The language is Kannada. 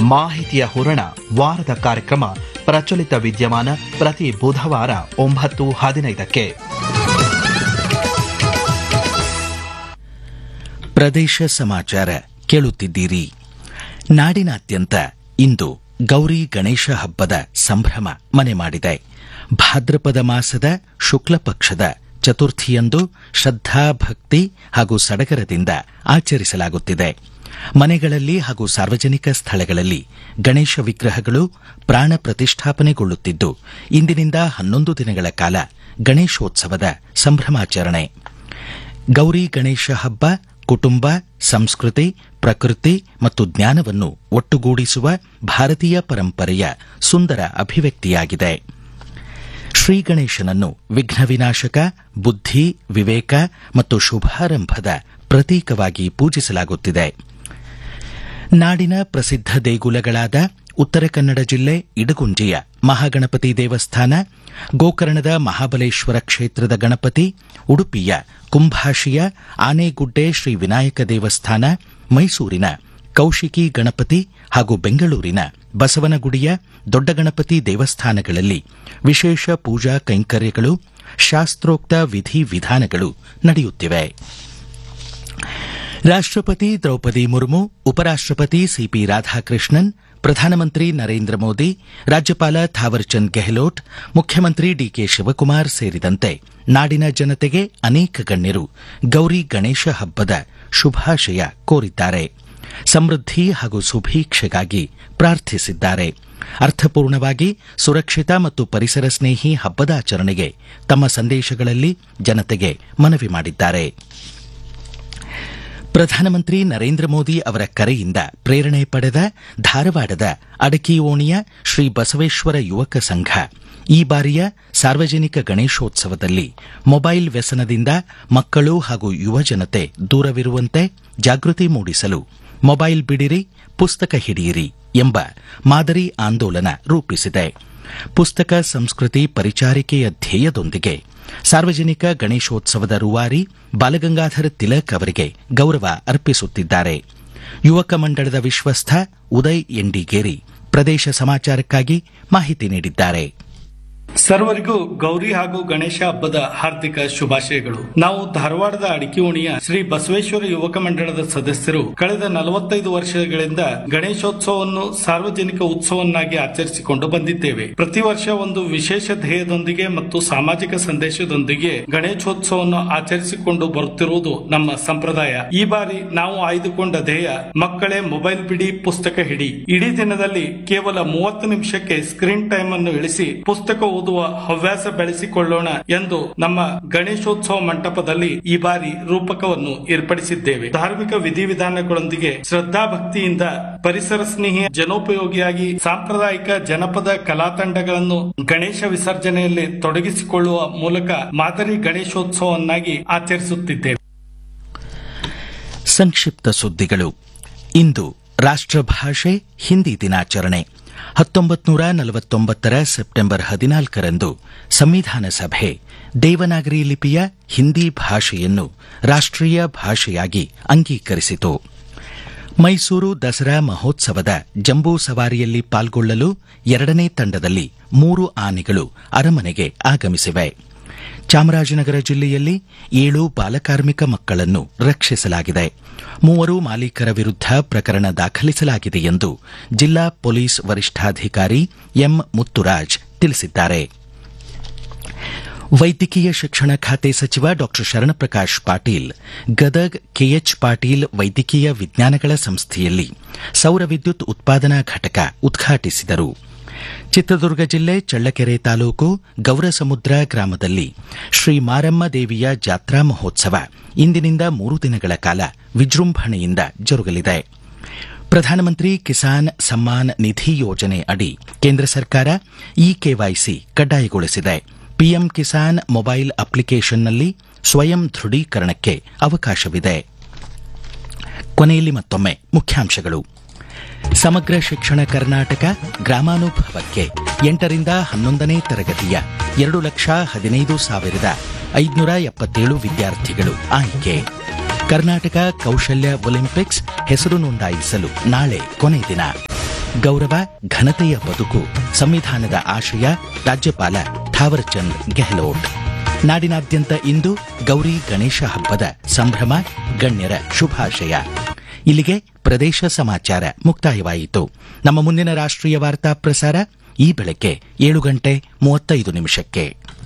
ಮಾಹಿತಿಯ ಹೂರಣ ವಾರದ ಕಾರ್ಯಕ್ರಮ ಪ್ರಚಲಿತ ವಿದ್ಯಮಾನ ಪ್ರತಿ ಬುಧವಾರ ಒಂಬತ್ತು ಹದಿನೈದಕ್ಕೆ ಪ್ರದೇಶ ಸಮಾಚಾರ ಕೇಳುತ್ತಿದ್ದೀರಿ ನಾಡಿನಾದ್ಯಂತ ಇಂದು ಗೌರಿ ಗಣೇಶ ಹಬ್ಬದ ಸಂಭ್ರಮ ಮನೆ ಮಾಡಿದೆ ಭಾದ್ರಪದ ಮಾಸದ ಶುಕ್ಲ ಪಕ್ಷದ ಚತುರ್ಥಿಯಂದು ಶ್ರದ್ಧಾ ಭಕ್ತಿ ಹಾಗೂ ಸಡಗರದಿಂದ ಆಚರಿಸಲಾಗುತ್ತಿದೆ ಮನೆಗಳಲ್ಲಿ ಹಾಗೂ ಸಾರ್ವಜನಿಕ ಸ್ಥಳಗಳಲ್ಲಿ ಗಣೇಶ ವಿಗ್ರಹಗಳು ಪ್ರಾಣ ಪ್ರತಿಷ್ಠಾಪನೆಗೊಳ್ಳುತ್ತಿದ್ದು ಇಂದಿನಿಂದ ಹನ್ನೊಂದು ದಿನಗಳ ಕಾಲ ಗಣೇಶೋತ್ಸವದ ಸಂಭ್ರಮಾಚರಣೆ ಗೌರಿ ಗಣೇಶ ಹಬ್ಬ ಕುಟುಂಬ ಸಂಸ್ಕೃತಿ ಪ್ರಕೃತಿ ಮತ್ತು ಜ್ಞಾನವನ್ನು ಒಟ್ಟುಗೂಡಿಸುವ ಭಾರತೀಯ ಪರಂಪರೆಯ ಸುಂದರ ಅಭಿವ್ಯಕ್ತಿಯಾಗಿದೆ ಶ್ರೀ ಗಣೇಶನನ್ನು ವಿಘ್ನ ವಿನಾಶಕ ಬುದ್ಧಿ ವಿವೇಕ ಮತ್ತು ಶುಭಾರಂಭದ ಪ್ರತೀಕವಾಗಿ ಪೂಜಿಸಲಾಗುತ್ತಿದೆ ನಾಡಿನ ಪ್ರಸಿದ್ಧ ದೇಗುಲಗಳಾದ ಉತ್ತರ ಕನ್ನಡ ಜಿಲ್ಲೆ ಇಡಗುಂಜಿಯ ಮಹಾಗಣಪತಿ ದೇವಸ್ಥಾನ ಗೋಕರ್ಣದ ಮಹಾಬಲೇಶ್ವರ ಕ್ಷೇತ್ರದ ಗಣಪತಿ ಉಡುಪಿಯ ಕುಂಭಾಶಿಯ ಆನೆಗುಡ್ಡೆ ಶ್ರೀ ವಿನಾಯಕ ದೇವಸ್ಥಾನ ಮೈಸೂರಿನ ಕೌಶಿಕಿ ಗಣಪತಿ ಹಾಗೂ ಬೆಂಗಳೂರಿನ ಬಸವನಗುಡಿಯ ದೊಡ್ಡ ಗಣಪತಿ ದೇವಸ್ಥಾನಗಳಲ್ಲಿ ವಿಶೇಷ ಪೂಜಾ ಕೈಂಕರ್ಯಗಳು ಶಾಸ್ತ್ರೋಕ್ತ ವಿಧಿ ವಿಧಾನಗಳು ನಡೆಯುತ್ತಿವೆ ರಾಷ್ಟ್ರಪತಿ ದ್ರೌಪದಿ ಮುರ್ಮು ಉಪರಾಷ್ಟ್ರಪತಿ ಸಿಪಿ ರಾಧಾಕೃಷ್ಣನ್ ಪ್ರಧಾನಮಂತ್ರಿ ನರೇಂದ್ರ ಮೋದಿ ರಾಜ್ಯಪಾಲ ಥಾವರ್ಚಂದ್ ಗೆಹ್ಲೋಟ್ ಮುಖ್ಯಮಂತ್ರಿ ಡಿಕೆ ಶಿವಕುಮಾರ್ ಸೇರಿದಂತೆ ನಾಡಿನ ಜನತೆಗೆ ಅನೇಕ ಗಣ್ಯರು ಗೌರಿ ಗಣೇಶ ಹಬ್ಬದ ಶುಭಾಶಯ ಕೋರಿದ್ದಾರೆ ಸಮೃದ್ಧಿ ಹಾಗೂ ಸುಭೀಕ್ಷೆಗಾಗಿ ಪ್ರಾರ್ಥಿಸಿದ್ದಾರೆ ಅರ್ಥಪೂರ್ಣವಾಗಿ ಸುರಕ್ಷಿತ ಮತ್ತು ಪರಿಸರ ಸ್ನೇಹಿ ಹಬ್ಬದ ಆಚರಣೆಗೆ ತಮ್ಮ ಸಂದೇಶಗಳಲ್ಲಿ ಜನತೆಗೆ ಮನವಿ ಮಾಡಿದ್ದಾರೆ ಪ್ರಧಾನಮಂತ್ರಿ ನರೇಂದ್ರ ಮೋದಿ ಅವರ ಕರೆಯಿಂದ ಪ್ರೇರಣೆ ಪಡೆದ ಧಾರವಾಡದ ಅಡಕಿ ಓಣಿಯ ಶ್ರೀ ಬಸವೇಶ್ವರ ಯುವಕ ಸಂಘ ಈ ಬಾರಿಯ ಸಾರ್ವಜನಿಕ ಗಣೇಶೋತ್ಸವದಲ್ಲಿ ಮೊಬೈಲ್ ವ್ಯಸನದಿಂದ ಮಕ್ಕಳು ಹಾಗೂ ಯುವಜನತೆ ದೂರವಿರುವಂತೆ ಜಾಗೃತಿ ಮೂಡಿಸಲು ಮೊಬೈಲ್ ಬಿಡಿರಿ ಪುಸ್ತಕ ಹಿಡಿಯಿರಿ ಎಂಬ ಮಾದರಿ ಆಂದೋಲನ ರೂಪಿಸಿದೆ ಪುಸ್ತಕ ಸಂಸ್ಕೃತಿ ಪರಿಚಾರಿಕೆಯ ಧ್ಯೇಯದೊಂದಿಗೆ ಸಾರ್ವಜನಿಕ ಗಣೇಶೋತ್ಸವದ ರೂವಾರಿ ಬಾಲಗಂಗಾಧರ ತಿಲಕ್ ಅವರಿಗೆ ಗೌರವ ಅರ್ಪಿಸುತ್ತಿದ್ದಾರೆ ಯುವಕ ಮಂಡಳದ ವಿಶ್ವಸ್ಥ ಉದಯ್ ಎಂಡಿಗೇರಿ ಪ್ರದೇಶ ಸಮಾಚಾರಕ್ಕಾಗಿ ಮಾಹಿತಿ ನೀಡಿದ್ದಾರೆ ಸರ್ವರಿಗೂ ಗೌರಿ ಹಾಗೂ ಗಣೇಶ ಹಬ್ಬದ ಹಾರ್ದಿಕ ಶುಭಾಶಯಗಳು ನಾವು ಧಾರವಾಡದ ಅಡಿಕಿಯೋಣಿಯ ಶ್ರೀ ಬಸವೇಶ್ವರ ಯುವಕ ಮಂಡಳದ ಸದಸ್ಯರು ಕಳೆದ ನಲವತ್ತೈದು ವರ್ಷಗಳಿಂದ ಗಣೇಶೋತ್ಸವವನ್ನು ಸಾರ್ವಜನಿಕ ಉತ್ಸವನ್ನಾಗಿ ಆಚರಿಸಿಕೊಂಡು ಬಂದಿದ್ದೇವೆ ಪ್ರತಿ ವರ್ಷ ಒಂದು ವಿಶೇಷ ಧ್ಯೇಯದೊಂದಿಗೆ ಮತ್ತು ಸಾಮಾಜಿಕ ಸಂದೇಶದೊಂದಿಗೆ ಗಣೇಶೋತ್ಸವವನ್ನು ಆಚರಿಸಿಕೊಂಡು ಬರುತ್ತಿರುವುದು ನಮ್ಮ ಸಂಪ್ರದಾಯ ಈ ಬಾರಿ ನಾವು ಆಯ್ದುಕೊಂಡ ಧ್ಯೇಯ ಮಕ್ಕಳೇ ಮೊಬೈಲ್ ಬಿಡಿ ಪುಸ್ತಕ ಹಿಡಿ ಇಡೀ ದಿನದಲ್ಲಿ ಕೇವಲ ಮೂವತ್ತು ನಿಮಿಷಕ್ಕೆ ಸ್ಕ್ರೀನ್ ಟೈಮ್ ಅನ್ನು ಇಳಿಸಿ ಪುಸ್ತಕ ಓದುವ ಹವ್ಯಾಸ ಬೆಳೆಸಿಕೊಳ್ಳೋಣ ಎಂದು ನಮ್ಮ ಗಣೇಶೋತ್ಸವ ಮಂಟಪದಲ್ಲಿ ಈ ಬಾರಿ ರೂಪಕವನ್ನು ಏರ್ಪಡಿಸಿದ್ದೇವೆ ಧಾರ್ಮಿಕ ವಿಧಿವಿಧಾನಗಳೊಂದಿಗೆ ಶ್ರದ್ಧಾ ಭಕ್ತಿಯಿಂದ ಪರಿಸರ ಸ್ನೇಹಿ ಜನೋಪಯೋಗಿಯಾಗಿ ಸಾಂಪ್ರದಾಯಿಕ ಜನಪದ ಕಲಾತಂಡಗಳನ್ನು ಗಣೇಶ ವಿಸರ್ಜನೆಯಲ್ಲಿ ತೊಡಗಿಸಿಕೊಳ್ಳುವ ಮೂಲಕ ಮಾದರಿ ಗಣೇಶೋತ್ಸವವನ್ನಾಗಿ ಆಚರಿಸುತ್ತಿದ್ದೇವೆ ಸಂಕ್ಷಿಪ್ತ ಸುದ್ದಿಗಳು ಇಂದು ರಾಷ್ಟ್ರಭಾಷೆ ಹಿಂದಿ ದಿನಾಚರಣೆ ಹತ್ತೊಂಬತ್ತು ನೂರ ನಲವತ್ತೊಂಬತ್ತರ ಸೆಪ್ಟೆಂಬರ್ ಹದಿನಾಲ್ಕರಂದು ಸಂವಿಧಾನ ಸಭೆ ದೇವನಾಗರಿ ಲಿಪಿಯ ಹಿಂದಿ ಭಾಷೆಯನ್ನು ರಾಷ್ಟ್ರೀಯ ಭಾಷೆಯಾಗಿ ಅಂಗೀಕರಿಸಿತು ಮೈಸೂರು ದಸರಾ ಮಹೋತ್ಸವದ ಜಂಬೂ ಸವಾರಿಯಲ್ಲಿ ಪಾಲ್ಗೊಳ್ಳಲು ಎರಡನೇ ತಂಡದಲ್ಲಿ ಮೂರು ಆನೆಗಳು ಅರಮನೆಗೆ ಆಗಮಿಸಿವೆ ಚಾಮರಾಜನಗರ ಜಿಲ್ಲೆಯಲ್ಲಿ ಏಳು ಬಾಲಕಾರ್ಮಿಕ ಮಕ್ಕಳನ್ನು ರಕ್ಷಿಸಲಾಗಿದೆ ಮೂವರು ಮಾಲೀಕರ ವಿರುದ್ಧ ಪ್ರಕರಣ ದಾಖಲಿಸಲಾಗಿದೆ ಎಂದು ಜಿಲ್ಲಾ ಪೊಲೀಸ್ ವರಿಷ್ಠಾಧಿಕಾರಿ ಎಂ ಮುತ್ತುರಾಜ್ ತಿಳಿಸಿದ್ದಾರೆ ವೈದ್ಯಕೀಯ ಶಿಕ್ಷಣ ಖಾತೆ ಸಚಿವ ಡಾ ಶರಣಪ್ರಕಾಶ್ ಪಾಟೀಲ್ ಗದಗ್ ಕೆಎಚ್ ಪಾಟೀಲ್ ವೈದ್ಯಕೀಯ ವಿಜ್ಞಾನಗಳ ಸಂಸ್ಥೆಯಲ್ಲಿ ಸೌರ ವಿದ್ಯುತ್ ಉತ್ಪಾದನಾ ಘಟಕ ಉದ್ಘಾಟಿಸಿದರು ಚಿತ್ರದುರ್ಗ ಜಿಲ್ಲೆ ಚಳ್ಳಕೆರೆ ತಾಲೂಕು ಗೌರಸಮುದ್ರ ಗ್ರಾಮದಲ್ಲಿ ಶ್ರೀ ಮಾರಮ್ಮ ದೇವಿಯ ಜಾತ್ರಾ ಮಹೋತ್ಸವ ಇಂದಿನಿಂದ ಮೂರು ದಿನಗಳ ಕಾಲ ವಿಜೃಂಭಣೆಯಿಂದ ಜರುಗಲಿದೆ ಪ್ರಧಾನಮಂತ್ರಿ ಕಿಸಾನ್ ಸಮ್ಮಾನ್ ನಿಧಿ ಯೋಜನೆ ಅಡಿ ಕೇಂದ್ರ ಸರ್ಕಾರ ಇ ಕೆವೈಸಿ ಕಡ್ಡಾಯಗೊಳಿಸಿದೆ ಪಿಎಂ ಕಿಸಾನ್ ಮೊಬೈಲ್ ಅಪ್ಲಿಕೇಶನ್ನಲ್ಲಿ ಸ್ವಯಂ ದೃಢೀಕರಣಕ್ಕೆ ಅವಕಾಶವಿದೆ ಕೊನೆಯಲ್ಲಿ ಮತ್ತೊಮ್ಮೆ ಮುಖ್ಯಾಂಶಗಳು ಸಮಗ್ರ ಶಿಕ್ಷಣ ಕರ್ನಾಟಕ ಗ್ರಾಮಾನುಭವಕ್ಕೆ ಎಂಟರಿಂದ ಹನ್ನೊಂದನೇ ತರಗತಿಯ ಎರಡು ಲಕ್ಷ ಹದಿನೈದು ಸಾವಿರದ ಐದುನೂರ ಎಪ್ಪತ್ತೇಳು ವಿದ್ಯಾರ್ಥಿಗಳು ಆಯ್ಕೆ ಕರ್ನಾಟಕ ಕೌಶಲ್ಯ ಒಲಿಂಪಿಕ್ಸ್ ಹೆಸರು ನೋಂದಾಯಿಸಲು ನಾಳೆ ಕೊನೆ ದಿನ ಗೌರವ ಘನತೆಯ ಬದುಕು ಸಂವಿಧಾನದ ಆಶಯ ರಾಜ್ಯಪಾಲ ಥಾವರ್ಚಂದ್ ಗೆಹ್ಲೋಟ್ ನಾಡಿನಾದ್ಯಂತ ಇಂದು ಗೌರಿ ಗಣೇಶ ಹಬ್ಬದ ಸಂಭ್ರಮ ಗಣ್ಯರ ಶುಭಾಶಯ ಇಲ್ಲಿಗೆ ಪ್ರದೇಶ ಸಮಾಚಾರ ಮುಕ್ತಾಯವಾಯಿತು ನಮ್ಮ ಮುಂದಿನ ರಾಷ್ಟ್ರೀಯ ವಾರ್ತಾ ಪ್ರಸಾರ ಈ ಬೆಳಗ್ಗೆ ಏಳು ಗಂಟೆ ಮೂವತ್ತೈದು ನಿಮಿಷಕ್ಕೆ